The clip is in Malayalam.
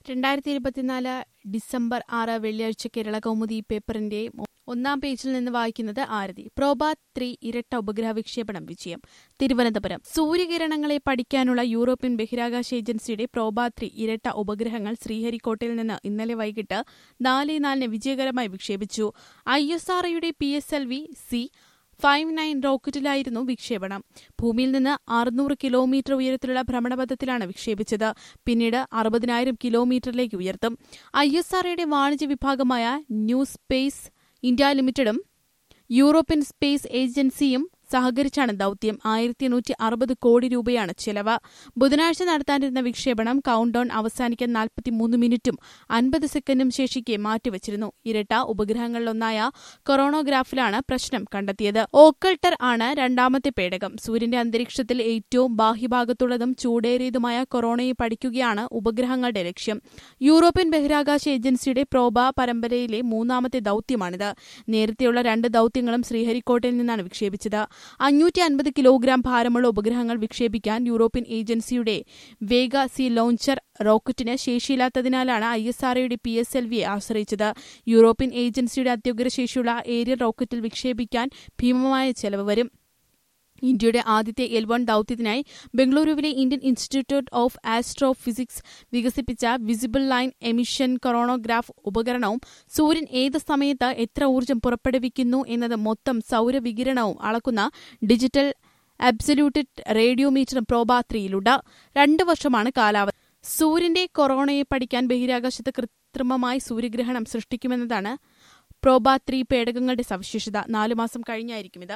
രണ്ടായിരത്തി ഇരുപത്തിനാല് ഡിസംബർ ആറ് വെള്ളിയാഴ്ച കേരള കൗമുദി പേപ്പറിന്റെ ഒന്നാം പേജിൽ നിന്ന് വായിക്കുന്നത് ആരതി പ്രോബാത് ത്രീ ഇരട്ട ഉപഗ്രഹ വിക്ഷേപണം വിജയം തിരുവനന്തപുരം സൂര്യകിരണങ്ങളെ പഠിക്കാനുള്ള യൂറോപ്യൻ ബഹിരാകാശ ഏജൻസിയുടെ പ്രോബാത് ത്രീ ഇരട്ട ഉപഗ്രഹങ്ങൾ ശ്രീഹരിക്കോട്ടയിൽ നിന്ന് ഇന്നലെ വൈകിട്ട് നാല് നാലിന് വിജയകരമായി വിക്ഷേപിച്ചു ഐ എസ് ആർഒയുടെ P S L V C five nine റോക്കറ്റിലായിരുന്നു വിക്ഷേപണം ഭൂമിയിൽ നിന്ന് അറുന്നൂറ് കിലോമീറ്റർ ഉയരത്തിലുള്ള ഭ്രമണപഥത്തിലാണ് വിക്ഷേപിച്ചത് പിന്നീട് അറുപതിനായിരം കിലോമീറ്ററിലേക്ക് ഉയർത്തും ഐ എസ് ആർഒയുടെ വാണിജ്യ വിഭാഗമായ ന്യൂ സ്പേസ് ഇന്ത്യ ലിമിറ്റഡും യൂറോപ്യൻ സ്പേസ് ഏജൻസിയും സഹകരിച്ചാണ് ദൌത്യം ആയിരത്തി എണ്ണൂറ്റി അറുപത് കോടി രൂപയാണ് ചെലവ് ബുധനാഴ്ച നടത്താനിരുന്ന വിക്ഷേപണം കൌണ്ട് ഡൌൺ അവസാനിക്കാൻ നാൽപ്പത്തിമൂന്ന് മിനിറ്റും അൻപത് സെക്കൻഡും ശേഷിക്കെ മാറ്റിവച്ചിരുന്നു ഇരട്ട ഉപഗ്രഹങ്ങളിലൊന്നായ കൊറോണോഗ്രാഫിലാണ് പ്രശ്നം കണ്ടെത്തിയത് ഓക്കൾട്ടർ ആണ് രണ്ടാമത്തെ പേടകം സൂര്യന്റെ അന്തരീക്ഷത്തിൽ ഏറ്റവും ബാഹ്യഭാഗത്തുള്ളതും ചൂടേറിയതുമായ കൊറോണയെ പഠിക്കുകയാണ് ഉപഗ്രഹങ്ങളുടെ ലക്ഷ്യം യൂറോപ്യൻ ബഹിരാകാശ ഏജൻസിയുടെ പ്രോബ പരമ്പരയിലെ മൂന്നാമത്തെ ദൌത്യമാണിത് നേരത്തെയുള്ള രണ്ട് ദൌത്യങ്ങളും ശ്രീഹരിക്കോട്ടയിൽ നിന്നാണ് വിക്ഷേപിച്ചത് അഞ്ഞൂറ്റി അൻപത് കിലോഗ്രാം ഭാരമുള്ള ഉപഗ്രഹങ്ങൾ വിക്ഷേപിക്കാൻ യൂറോപ്യൻ ഏജൻസിയുടെ വേഗ സി ലോഞ്ചർ റോക്കറ്റിന് ശേഷിയില്ലാത്തതിനാലാണ് ഐ എസ് ആർഒയുടെ പി എസ് എൽ വിയെ ആശ്രയിച്ചത് യൂറോപ്യൻ ഏജൻസിയുടെ അത്യുഗ്രശേഷിയുള്ള ശേഷിയുള്ള ഏരിയൽ റോക്കറ്റിൽ വിക്ഷേപിക്കാൻ ഭീമമായ ചെലവ് വരും ഇന്ത്യയുടെ ആദ്യത്തെ എൽ വൺ ദൌത്യത്തിനായി ബംഗളൂരുവിലെ Indian institute of astrophysics വികസിപ്പിച്ച വിസിബിൾ ലൈൻ എമിഷൻ കൊറോണോഗ്രാഫ് ഉപകരണവും സൂര്യൻ ഏത് സമയത്ത് എത്ര ഊർജ്ജം പുറപ്പെടുവിക്കുന്നു എന്നത് മൊത്തം സൌരവികിരണവും അളക്കുന്ന ഡിജിറ്റൽ അബ്സല്യൂട്ടഡ് റേഡിയോമീറ്ററും പ്രോബാത്രിയിലുണ്ട് രണ്ടു വർഷമാണ് കാലാവധി സൂര്യന്റെ കൊറോണയെ പഠിക്കാൻ ബഹിരാകാശത്ത് കൃത്രിമമായി സൂര്യഗ്രഹണം സൃഷ്ടിക്കുമെന്നതാണ് പ്രോബാത്രി പേടകങ്ങളുടെ സവിശേഷത നാലു മാസം കഴിഞ്ഞായിരിക്കും ഇത്